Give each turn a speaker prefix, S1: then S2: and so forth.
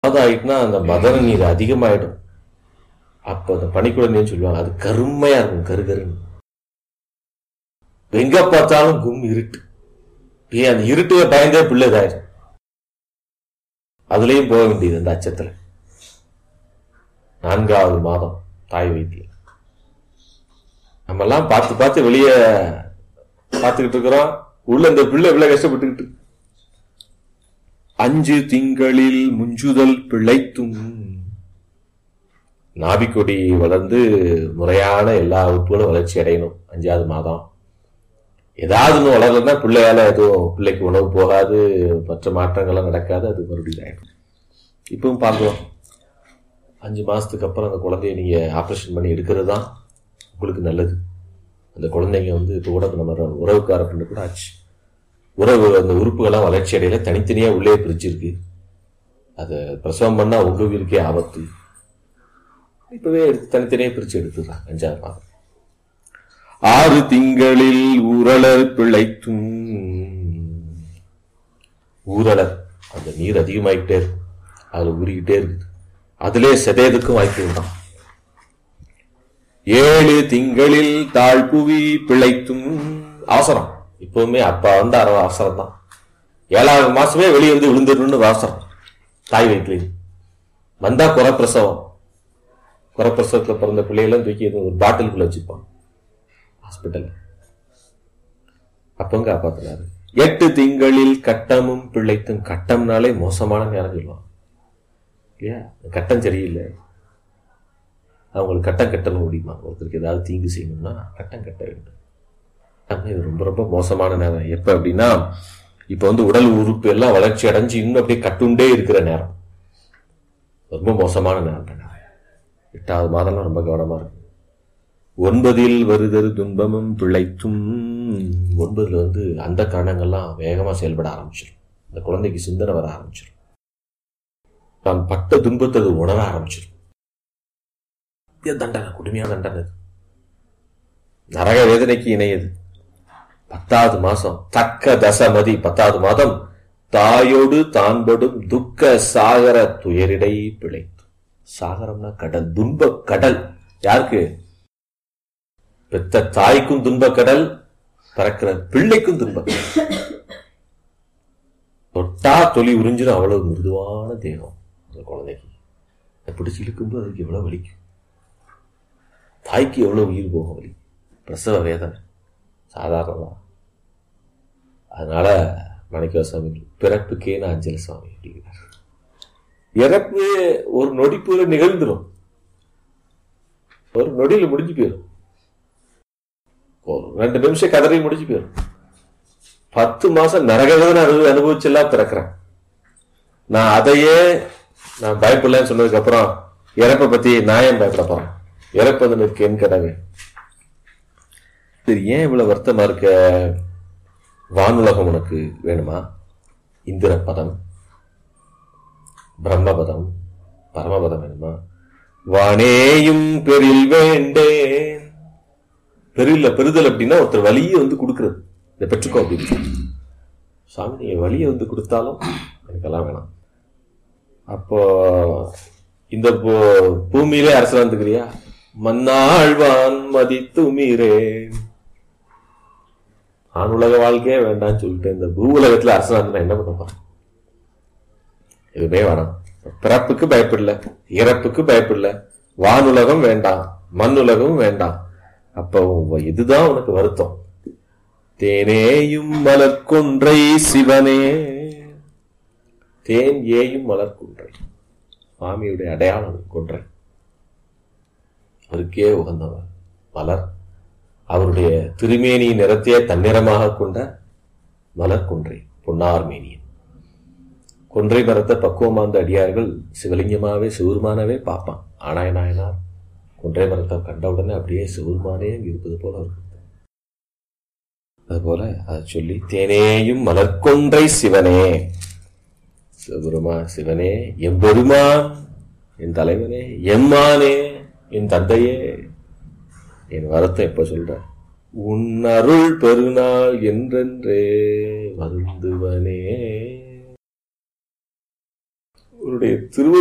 S1: மாதம் ஆயிட்டுனா அந்த மதன நீர் அதிகமாயிடும் அப்ப அந்த பனிக்குழந்தைன்னு சொல்லுவாங்க அது கருமையா இருக்கும் கரு கருன்னு எங்க பார்த்தாலும் கும் இருட்டு ஏன் அந்த இருட்டுல பயந்தே பிள்ளை இதாயிடும் அதுலயும் போக வேண்டியது அந்த அச்சத்துல நான்காவது மாதம் தாய் வைத்தியம் நம்ம எல்லாம் பார்த்து பார்த்து வெளியே பார்த்துக்கிட்டு இருக்கிறோம் உள்ள இந்த பிள்ளை இவ்வளவு கஷ்டப்பட்டுக்கிட்டு இருக்கு. அஞ்சு திங்களில் முஞ்சுதல் பிழைத்தும் நாபிக்கொடி வளர்ந்து முறையான எல்லா உறுப்புகளும் வளர்ச்சி அடையணும் அஞ்சாவது மாதம் ஏதாவது ஒன்று வளரலன்னா பிள்ளையால எதுவும் பிள்ளைக்கு உணவு போகாது மற்ற மாற்றங்கள்லாம் நடக்காது அது மறுபடியும் ஆயிடும் இப்பவும் பார்க்கலாம் அஞ்சு மாசத்துக்கு அப்புறம் அந்த குழந்தைய நீங்க ஆப்ரேஷன் பண்ணி எடுக்கிறது தான் உங்களுக்கு நல்லது அந்த குழந்தைங்க வந்து இப்போ கூட நம்ம உறவுக்கார பண்ண கூட ஆச்சு உறவு அந்த உறுப்புகள்லாம் வளர்ச்சி அடையில தனித்தனியா உள்ளே பிரிச்சிருக்கு அதை பிரசவம் பண்ணா உங்க உயிருக்கே ஆபத்து இப்பவே எடுத்து தனித்தனியா பிரிச்சு எடுத்துடுறாங்க அஞ்சாவது மாதம் ஆறு திங்களில் ஊரலர் பிழைத்தும் ஊரலர் அந்த நீர் அதிகமாயிட்டே இருக்கும் அதுல ஊறிக்கிட்டே இருக்குது அதிலே செதையதுக்கும் வாய்ப்பு உண்டாம் ஏழு திங்களில் தாழ்புவி பிழைத்தும் அவசரம் இப்பவுமே அப்பா வந்து அரை அவசரம் தான் ஏழாவது மாசமே வெளியே வந்து விழுந்துடணும்னு அவசரம் தாய் வயிற்றுல வந்தா குறப்பிரசவம் குறப்பிரசவத்துல பிறந்த பிள்ளைகளும் தூக்கி எதுவும் ஒரு பாட்டிலுக்குள்ள வச்சுப்பான் ஹாஸ்பிட்டல் அப்பவும் காப்பாத்தினாரு எட்டு திங்களில் கட்டமும் பிழைத்தும் கட்டம்னாலே மோசமான நேரம் சொல்லுவான் இல்லையா கட்டம் சரியில்லை அவங்களுக்கு கட்டம் கட்டணும் முடியுமா ஒருத்தருக்கு ஏதாவது தீங்கு செய்யணும்னா கட்டம் கட்ட வேண்டும் ஆனா இது ரொம்ப ரொம்ப மோசமான நேரம் எப்ப அப்படின்னா இப்ப வந்து உடல் உறுப்பு எல்லாம் வளர்ச்சி அடைஞ்சு இன்னும் அப்படியே கட்டுண்டே இருக்கிற நேரம் ரொம்ப மோசமான நேரம் தான் எட்டாவது மாதம்லாம் ரொம்ப கவனமா இருக்கு ஒன்பதில் வருதரு துன்பமும் பிழைத்தும் ஒன்பதுல வந்து அந்த காரணங்கள்லாம் வேகமா செயல்பட ஆரம்பிச்சிடும் அந்த குழந்தைக்கு சிந்தனை வர ஆரம்பிச்சிடும் தான் பட்ட துன்பத்தை அது உணர ஆரம்பிச்சிடும் இது தண்டனை கொடுமையான தண்டனை இது. நரக வேதனைக்கு இணையது பத்தாவது மாசம் தக்க தசமதி பத்தாவது மாதம் தாயோடு தான்படும் துக்க சாகர துயரிடை பிழைத்து சாகரம்னா கடல் துன்ப கடல் யாருக்கு பெத்த தாய்க்கும் துன்ப கடல் பிறக்கிற பிள்ளைக்கும் துன்ப கடல் தொட்டா தொலி உறிஞ்சிடும் அவ்வளவு மிருதுவான தேகம் அந்த குழந்தைக்கு அதை பிடிச்சி இழுக்கும்போது அதுக்கு எவ்வளவு வலிக்கும் தாய்க்கு எவ்வளவு உயிர் போகும் வலி பிரசவ வேதனை சாதாரணமா அதனால மாணிக்க சுவாமி பிறப்புக்கே நான் அஞ்சலி சுவாமி அப்படிங்கிறார் இறப்பு ஒரு நொடிப்புல நிகழ்ந்துரும் ஒரு நொடியில முடிஞ்சு போயிடும் ஒரு ரெண்டு நிமிஷம் கதறி முடிஞ்சு போயிடும் பத்து மாசம் நரகவேதனை அனுபவி அனுபவிச்செல்லாம் பிறக்கிறேன் நான் அதையே நான் பயப்படலன்னு சொன்னதுக்கு அப்புறம் இறப்பை பத்தி நான் ஏன் பயப்பட போறேன் இறப்பது எனக்கு என் கடமை சரி ஏன் இவ்வளவு வருத்தமா இருக்க வானுலகம் உனக்கு வேணுமா இந்திர பதம் பிரம்மபதம் பரமபதம் வேணுமா வானேயும் பெரில் வேண்டேன் பெரில்ல பெறுதல் அப்படின்னா ஒருத்தர் வலியை வந்து கொடுக்கிறது இதை பெற்றுக்கோ அப்படின்னு சாமி நீங்க வலியை வந்து கொடுத்தாலும் எனக்கெல்லாம் வேணாம் அப்போ இந்த பூ- பூமியிலே அரசு வந்துக்கிறியா மன்னாழ்வான் மதித்து மீறேன் ஆணுலக வாழ்க்கையே வேண்டாம்னு சொல்லிட்டு இந்த பூ உலகத்துல அரசனாந்து நான் என்ன பண்ண போறேன் எதுவுமே வேணாம் பிறப்புக்கு பயப்படல இறப்புக்கு பயப்படல வானுலகம் வேண்டாம் மண்ணுலகமும் வேண்டாம் அப்போ உ- இதுதான் உனக்கு வருத்தம் தேனேயும் மலர்கொன்றை சிவனே தேன் ஏயும் மலர்கொன்றை சுவாமியுடைய அடையாளம் கொன்றை அவருக்கே உகந்தவர் மலர் அவருடைய திருமேனி நிறத்தையே தன்னிறமாக கொண்ட மலர் கொன்றை பொன்னார் மேனியன் கொன்றை மரத்தை பக்குவமா அந்த அடியார்கள் சிவலிங்கமாவே சிவருமானவே பார்ப்பான் ஆனாய நாயனார் கொன்றை மரத்தை கண்ட உடனே அப்படியே சிவருமானே அங்க இருப்பது போல இருக்கும் அதுபோல அதை சொல்லி தேனேயும் மலர்கொன்றை சிவனே சிவபெருமா சிவனே எம்பெருமான் என் தலைவனே எம்மானே என் தந்தையே என் வரத்தை எப்ப சொல்ற உன் அருள் பெருநாள் என்றென்றே வருந்துவனே இவருடைய திரு